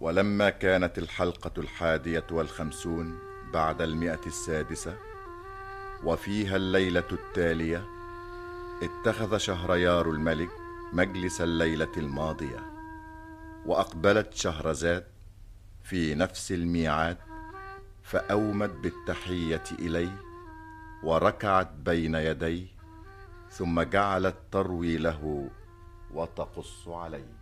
ولما كانت الحلقة الحادية والخمسون بعد المئة السادسة وفيها الليلة التالية اتخذ شهريار الملك مجلس الليلة الماضية وأقبلت شهرزاد في نفس الميعاد فأومت بالتحية إليه وركعت بين يديه ثم جعلت تروي له وتقص عليه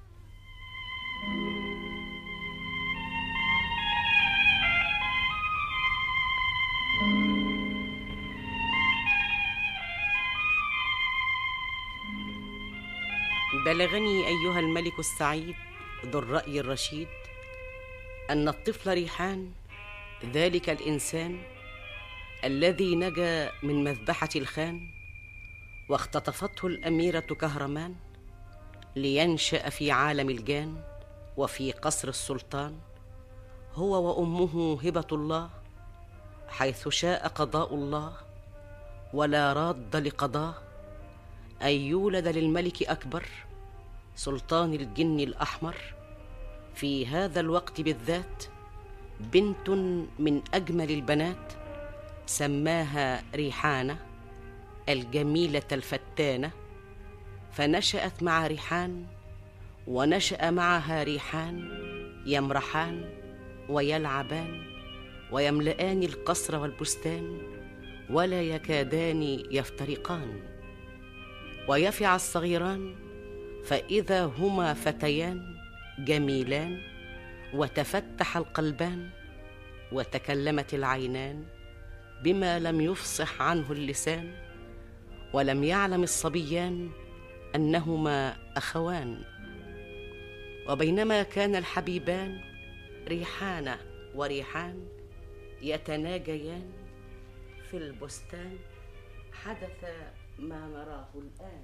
بلغني ايها الملك السعيد ذو الراي الرشيد ان الطفل ريحان ذلك الانسان الذي نجا من مذبحه الخان واختطفته الاميره كهرمان لينشا في عالم الجان وفي قصر السلطان هو وامه هبه الله حيث شاء قضاء الله ولا راد لقضاه ان يولد للملك اكبر سلطان الجن الاحمر في هذا الوقت بالذات بنت من اجمل البنات سماها ريحانه الجميله الفتانه فنشات مع ريحان ونشا معها ريحان يمرحان ويلعبان ويملآن القصر والبستان ولا يكادان يفترقان ويفع الصغيران فإذا هما فتيان جميلان وتفتح القلبان وتكلمت العينان بما لم يفصح عنه اللسان ولم يعلم الصبيان انهما اخوان وبينما كان الحبيبان ريحان وريحان يتناجيان في البستان حدث ما نراه الان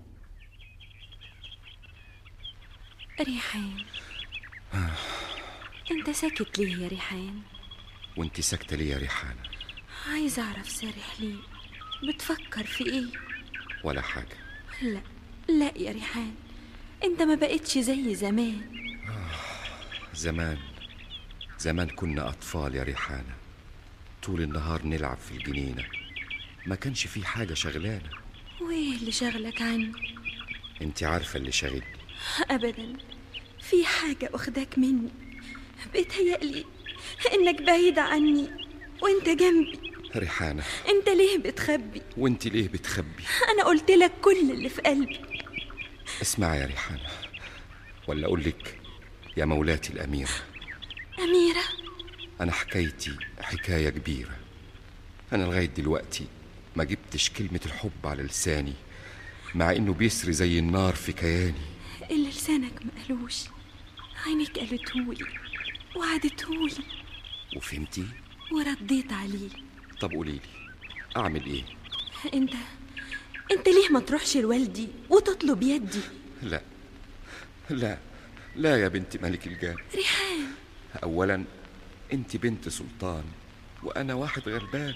ريحان انت ساكت ليه يا ريحان وانت ساكتة ليه يا ريحان عايز اعرف سارح ليه بتفكر في ايه ولا حاجة لا لا يا ريحان انت ما بقتش زي زمان زمان زمان كنا أطفال يا ريحانة طول النهار نلعب في الجنينة ما كانش في حاجة شغلانة وايه اللي شغلك عني انت عارفة اللي شاغلني ابدا في حاجه اخداك مني بيتهيألي انك بعيد عني وانت جنبي ريحانة انت ليه بتخبي وانت ليه بتخبي انا قلت لك كل اللي في قلبي اسمعي يا ريحانة ولا أقول لك يا مولاتي الأميرة اميره أنا حكايتي حكاية كبيرة أنا لغاية دلوقتي ما جبتش كلمة الحب على لساني مع إنه بيسري زي النار في كياني اللي لسانك ما قالوش عينك قالتهولي وعدتهولي وفهمتي ورديت عليه طب قوليلي أعمل إيه انت انت ليه ما تروحش لوالدي وتطلب يدي لا لا لا يا بنت ملك الجان ريحان أولا أنت بنت سلطان وأنا واحد غلبان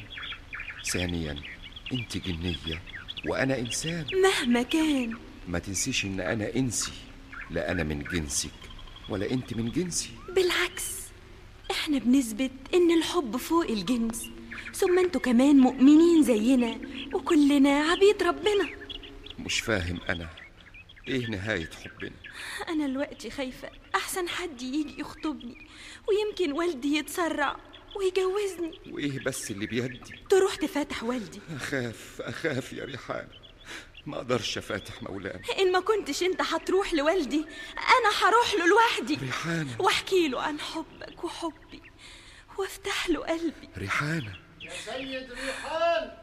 ثانيا أنت جنية وأنا إنسان مهما كان ما تنسيش إن أنا إنسي لا أنا من جنسك ولا أنت من جنسي بالعكس احنا بنثبت ان الحب فوق الجنس ثم انتوا كمان مؤمنين زينا وكلنا عبيد ربنا مش فاهم أنا إيه نهاية حبنا انا دلوقتي خايفه احسن حد يجي يخطبني ويمكن والدي يتسرع ويجوزني وإيه بس اللي بيدي تروح تفاتح والدي أخاف أخاف يا ريحان ما أقدرش أفاتح مولانا ان ما كنتش انت هتروح لوالدي انا هروح له لوحدي ريحانة واحكي له عن حبك وحبي وافتح له قلبي ريحانة يا سيد ريحان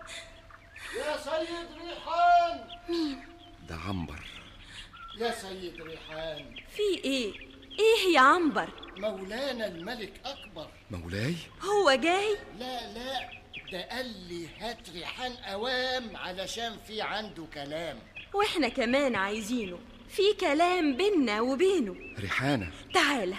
يا سيد ريحان ده عنبر يا سيد ريحان في ايه ايه يا عنبر مولانا الملك أكبر مولاي هو جاي لا لا ده قال لي هات ريحان أوام علشان في عنده كلام واحنا كمان عايزينه في كلام بينا وبينه ريحانة تعالى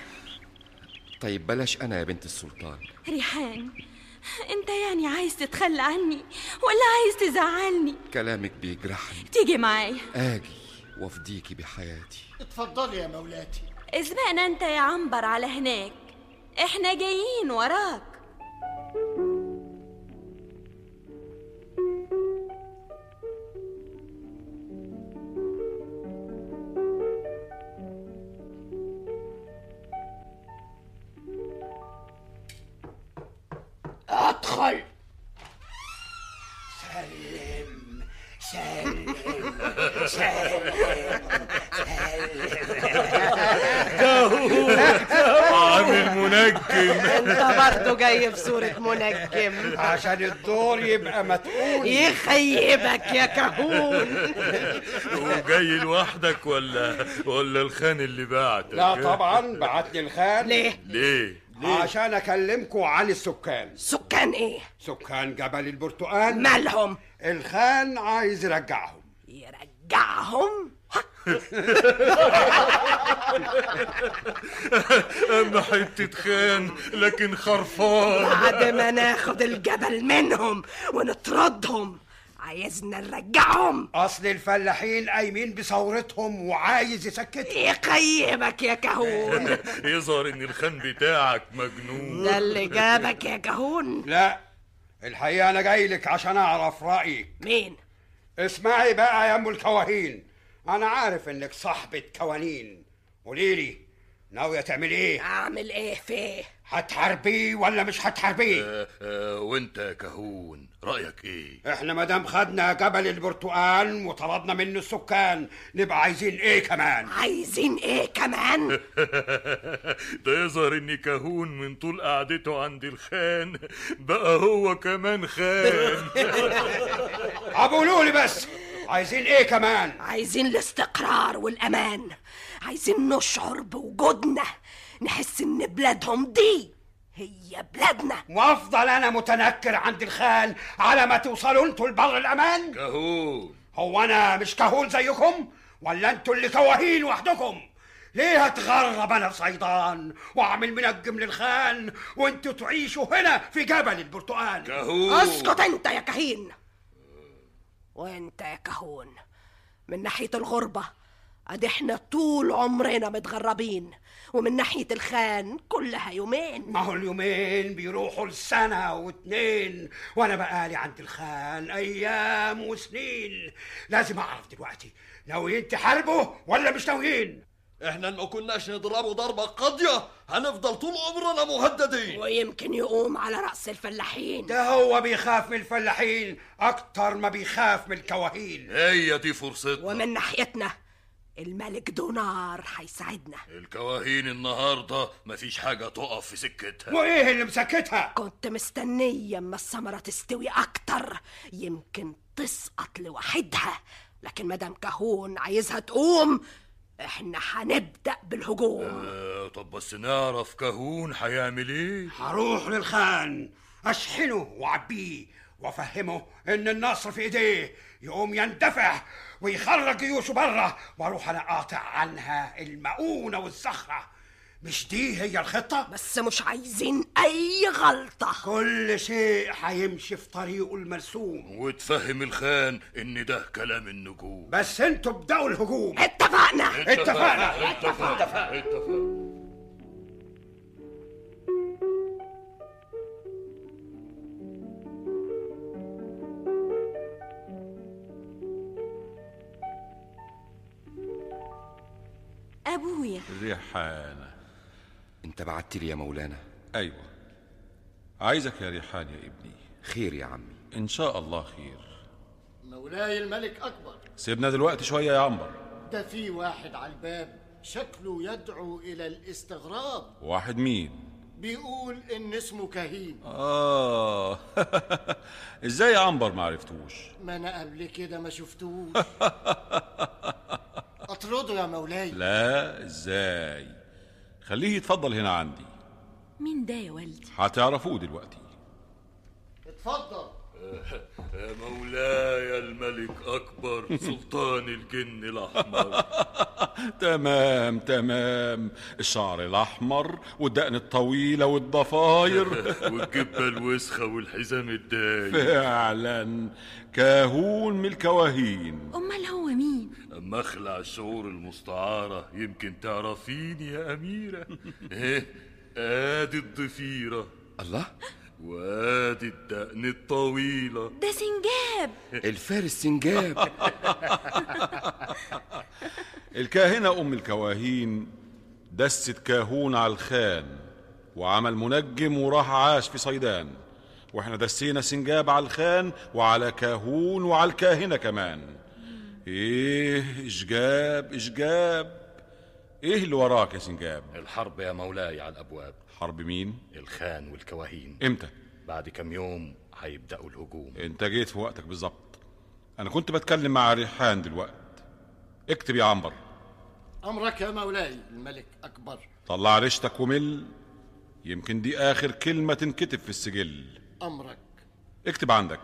طيب بلاش أنا يا بنت السلطان ريحان انت يعني عايز تتخلى عني ولا عايز تزعلني كلامك بيجرحني تيجي معايا آجي وافديكي بحياتي اتفضلي يا مولاتي اسبقنا انت يا عنبر على هناك احنا جايين وراك ادخل سلم سلم سلم عامل منجم انت برضه جاي بصورة منجم عشان الدور يبقى متقول يخيبك يا كهون وجاي لوحدك ولا ولا الخان اللي بعتك لا طبعا بعتني الخان ليه ليه عشان اكلمكم عن السكان سكان ايه سكان جبل البرتقال مالهم الخان عايز يرجعهم يرجعهم اما حتة خان لكن خرفان بعد ما ناخد الجبل منهم ونطردهم عايزنا نرجعهم اصل الفلاحين قايمين بثورتهم وعايز يسكتهم يخيبك يا كهون يظهر ان الخان بتاعك مجنون ده اللي جابك يا كهون لا الحقيقه انا جاي لك عشان اعرف رايك مين اسمعي بقى يا ام الكواهين انا عارف انك صاحبة كوانين قوليلي ناوية تعمل ايه اعمل ايه فيه هتحاربيه ولا مش هتحاربيه آه، آه، وانت يا كهون رايك ايه احنا مادام خدنا جبل البرتقال وطردنا منه السكان نبقى عايزين ايه كمان عايزين ايه كمان ده يظهر ان كهون من طول قعدته عند الخان بقى هو كمان خان قولوا لي بس عايزين ايه كمان عايزين الاستقرار والامان عايزين نشعر بوجودنا نحس ان بلادهم دي هي بلادنا وافضل انا متنكر عند الخان على ما توصلوا انتوا لبر الامان كهون هو انا مش كهول زيكم ولا انتوا اللي كواهين وحدكم ليه هتغرب انا صيدان واعمل منجم للخان وانتوا تعيشوا هنا في جبل البرتقال كهون اسكت انت يا كهين وانت يا كهون من ناحية الغربة ادي احنا طول عمرنا متغربين ومن ناحية الخان كلها يومين ما هو اليومين بيروحوا لسنة واتنين وانا بقالي عند الخان ايام وسنين لازم اعرف دلوقتي ناويين تحاربوا ولا مش ناويين احنا ما كناش نضربه ضربة قاضية هنفضل طول عمرنا مهددين ويمكن يقوم على رأس الفلاحين ده هو بيخاف من الفلاحين اكتر ما بيخاف من الكواهين هي دي فرصتنا ومن ناحيتنا الملك دونار هيساعدنا الكواهين النهارده مفيش حاجه تقف في سكتها وايه اللي مسكتها كنت مستنية اما الثمرة تستوي أكتر يمكن تسقط لوحدها لكن مدام كهون عايزها تقوم احنا هنبدأ بالهجوم آه طب بس نعرف كهون هيعمل ايه هروح للخان اشحنه وعبيه وافهمه ان النصر في ايديه يقوم يندفع ويخرج جيوشه بره واروح انا قاطع عنها المؤونه والصخره مش دي هي الخطه بس مش عايزين أي غلطة كل شيء هيمشي في طريقه المرسوم وتفهم الخان ان ده كلام النجوم بس انتوا ابدأوا الهجوم اتفقنا اتفقنا اتفقنا اتفقنا أبويا ريحانة انت بعت لي يا مولانا أيوة عايزك يا ريحان يا ابني خير يا عمي إن شاء الله خير مولاي الملك أكبر سيبنا دلوقتي شوية يا عنبر ده في واحد على الباب شكله يدعو إلى الاستغراب واحد مين بيقول إن اسمه كهين آه إزاي يا عنبر ما عرفتوش ما أنا قبل كده ما شفتوش أطرده يا مولاي لا إزاي خليه يتفضل هنا عندي مين ده يا والدي هتعرفوه دلوقتي اتفضل يا مولاي الملك اكبر سلطان الجن الاحمر تمام تمام الشعر الأحمر والدقن الطويلة والضفاير والجبه الوسخه والحزام الدايم فعلا كاهون من الكواهين أمال هو مين اما اخلع الشعور المستعاره يمكن تعرفيني يا اميره ايه ادي الضفيرة الله وادي الدقن الطويلة ده سنجاب الفارس سنجاب الكاهنة أم الكواهين دست كاهون على الخان وعمل منجم وراح عاش في صيدان واحنا دسينا سنجاب على الخان وعلى كاهون وعلى الكاهنة كمان ايه اشجاب اشجاب ايه اللي وراك يا سنجاب الحرب يا مولاي على الابواب حرب مين الخان والكواهين امتى بعد كم يوم هيبداوا الهجوم انت جيت في وقتك بالظبط انا كنت بتكلم مع ريحان دلوقت اكتب يا عنبر أمرك يا مولاي الملك أكبر طلع ريشتك ومل يمكن دي اخر كلمة تنكتب في السجل أمرك اكتب عندك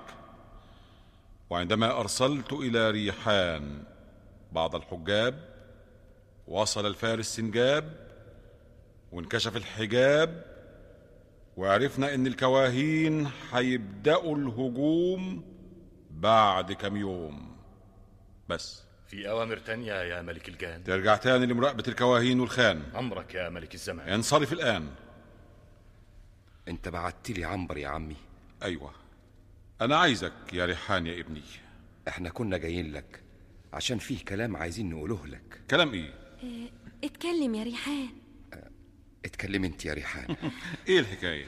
وعندما ارسلت الى ريحان بعض الحجاب وصل الفارس سنجاب وانكشف الحجاب وعرفنا ان الكواهين هيبداوا الهجوم بعد كم يوم بس في اوامر تانية يا ملك الجان ترجع تاني لمراقبة الكواهين والخان امرك يا ملك الزمان انصرف الآن انت بعت لي عنبر يا عمي أيوة أنا عايزك يا ريحان يا ابني احنا كنا جايين لك عشان فيه كلام عايزين نقوله لك كلام إيه؟ اه، اتكلم يا ريحان اتكلم انت يا ريحان إيه الحكاية؟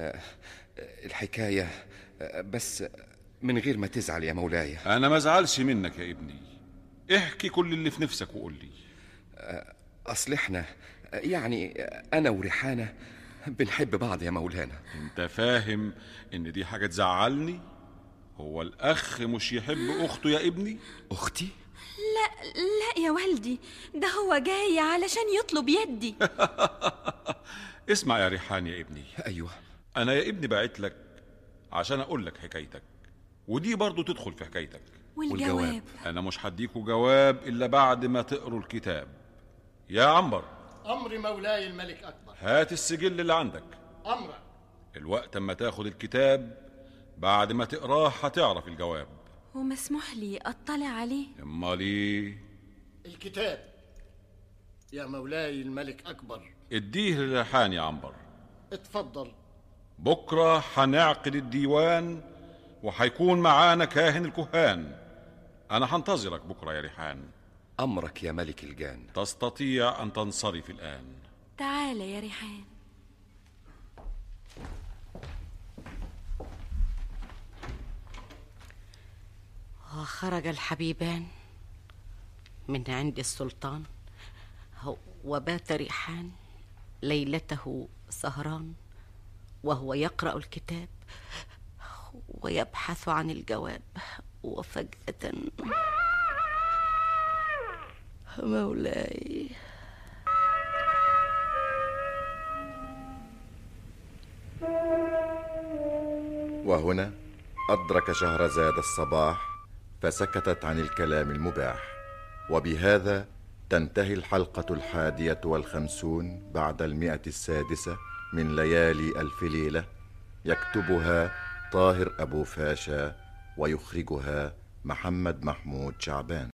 الحكاية آه، بس من غير ما تزعل يا مولاي أنا ما ازعلش منك يا ابني احكي كل اللي في نفسك وقول لي اصل احنا آه، يعني آه، انا وريحانة بنحب بعض يا مولانا أنت فاهم إن دي حاجة تزعلني؟ هو الأخ مش يحب أخته يا ابني؟ اختي لا لا يا والدي ده هو جاي علشان يطلب يدي اسمع يا ريحان يا ابني ايوه أنا يا ابني بعت لك عشان أقول لك حكايتك ودي برضو تدخل في حكايتك والجواب أنا مش هديكوا جواب إلا بعد ما تقروا الكتاب يا عنبر أمر مولاي الملك أكبر هات السجل اللي عندك أمرك الوقت اما تاخد الكتاب بعد ما تقراه هتعرف الجواب ومسموح لي اطلع عليه امال ايه الكتاب يا مولاي الملك أكبر اديه لريحان يا عنبر اتفضل بكره هنعقد الديوان وهيكون معانا كاهن الكهان انا هنتظرك بكره يا ريحان امرك يا ملك الجان تستطيع ان تنصرف الان تعال يا ريحان وخرج الحبيبان من عند السلطان وبات ريحان ليلته سهران وهو يقرا الكتاب ويبحث عن الجواب وفجاه مولاي وهنا أدرك شهرزاد الصباح فسكتت عن الكلام المباح وبهذا تنتهي الحلقة الحادية والخمسون بعد المئة السادسة من ليالي ألف ليلة يكتبها طاهر أبو فاشا ويخرجها محمد محمود شعبان